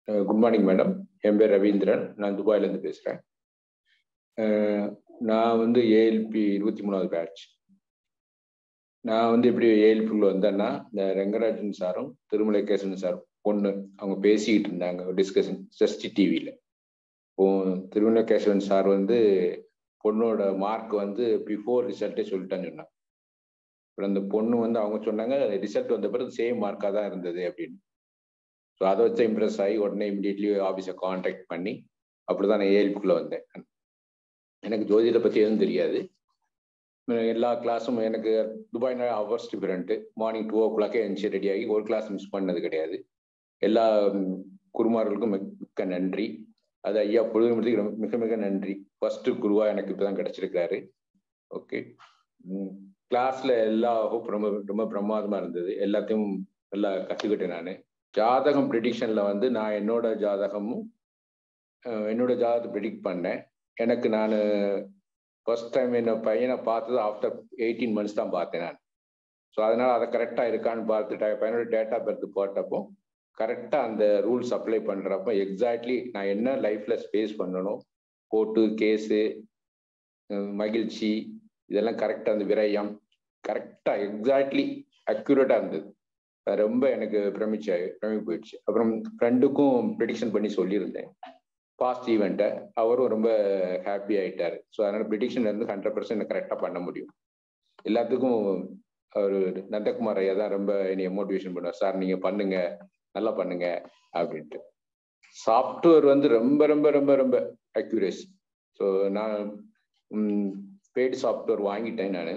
good morning madam என் பேர் ரவீந்திரன் நான் துபாயிலேருந்து பேசுகிறேன் நான் வந்து ஏஎல்பி இருபத்தி மூணாவது பேட்ச் நான் வந்து எப்படி ஏஎல்பிக்குள்ள வந்தேன்னா இந்த ரெங்கராஜன் சாரும் திருமலைகேசன் சாரும் பொண்ணு அவங்க பேசிக்கிட்டு இருந்தாங்க டிஸ்கஷன் சஷ்டி டிவியில் இப்போ திருமலைகேசவன் சார் வந்து பொண்ணோட மார்க் வந்து பிஃபோர் ரிசல்ட்டே சொல்லிட்டான்னு சொன்னாங்க அப்புறம் அந்த பொண்ணு வந்து அவங்க சொன்னாங்க ரிசல்ட் வந்த பிறகு சேம் மார்க்காக தான் இருந்தது அப்படின்னு ஸோ அதை வச்சு இம்ப்ரெஸ் ஆகி உடனே இமிடியட்லி ஆஃபீஸை காண்டாக்ட் பண்ணி அப்படி தான் நான் ஏஎல்பிக்குள்ளே வந்தேன் எனக்கு ஜோதிடத்தை பற்றி எதுவும் தெரியாது எல்லா கிளாஸும் எனக்கு துபாய்னா ஹவர்ஸ் டிஃபரெண்ட்டு மார்னிங் டூ ஓ கிளாக்கே எழுந்துச்சு ரெடி ஆகி ஒரு கிளாஸ் மிஸ் பண்ணது கிடையாது எல்லா குருமார்களுக்கும் மிக்க நன்றி அது ஐயா பொழுதுமூர்த்திக்கு மிக மிக நன்றி ஃபர்ஸ்ட் குருவா எனக்கு இப்போ தான் கிடச்சிருக்காரு ஓகே கிளாஸ்ல எல்லா ஹோப் ரொம்ப ரொம்ப பிரமாதமா இருந்தது எல்லாத்தையும் நல்லா கற்றுக்கிட்டேன் நான் ஜாதகம் ப்ரிடிக்ஷன்ல வந்து நான் என்னோட ஜாதகமும் என்னோட ஜாதகத்தை ப்ரிடிக்ட் பண்ணேன் எனக்கு நான் ஃபர்ஸ்ட் டைம் என்ன பையனை பார்த்தது ஆஃப்டர் எயிட்டீன் மந்த்ஸ் தான் பார்த்தேன் நான் ஸோ அதனால அதை கரெக்டாக இருக்கான்னு பார்த்துட்டு பையனோட டேட் ஆஃப் பர்த் போட்டப்போ கரெக்டாக அந்த ரூல்ஸ் அப்ளை பண்ணுறப்போ எக்ஸாக்ட்லி நான் என்ன லைஃப்பில் ஸ்பேஸ் பண்ணணும் கோர்ட்டு கேஸு மகிழ்ச்சி இதெல்லாம் கரெக்டாக அந்த விரயம் கரெக்டாக எக்ஸாக்ட்லி அக்யூரேட்டாக இருந்தது ரொம்ப எனக்கு பிரமிச்சு பிரமிப்பு போயிடுச்சு அப்புறம் ஃப்ரெண்டுக்கும் ப்ரிடிக்ஷன் பண்ணி சொல்லியிருந்தேன் பாஸ்ட் ஈவெண்ட்டை அவரும் ரொம்ப ஹாப்பி ஆயிட்டாரு ஸோ அதனால ப்ரிடிக்ஷன் இருந்து ஹண்ட்ரட் பர்சன்ட் கரெக்டாக பண்ண முடியும் எல்லாத்துக்கும் அவர் நந்தகுமார் ஐயா தான் ரொம்ப என்னைய மோட்டிவேஷன் பண்ணுவார் சார் நீங்க பண்ணுங்க நல்லா பண்ணுங்க அப்படின்ட்டு சாஃப்ட்வேர் வந்து ரொம்ப ரொம்ப ரொம்ப ரொம்ப அக்யூரேசி ஸோ நான் பெய்டு சாஃப்ட்வேர் வாங்கிட்டேன் நான்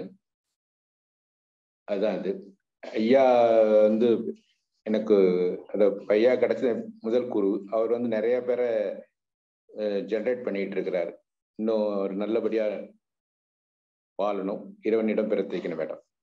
அதுதான் அது ஐயா வந்து எனக்கு அந்த ஐயா கிடைச்ச முதல் குரு அவர் வந்து நிறைய பேரை ஜென்ரேட் பண்ணிட்டு இருக்கிறாரு இன்னும் ஒரு நல்லபடியா வாழணும் இறைவனிடம் பிறத்திக்கணும் மேடம்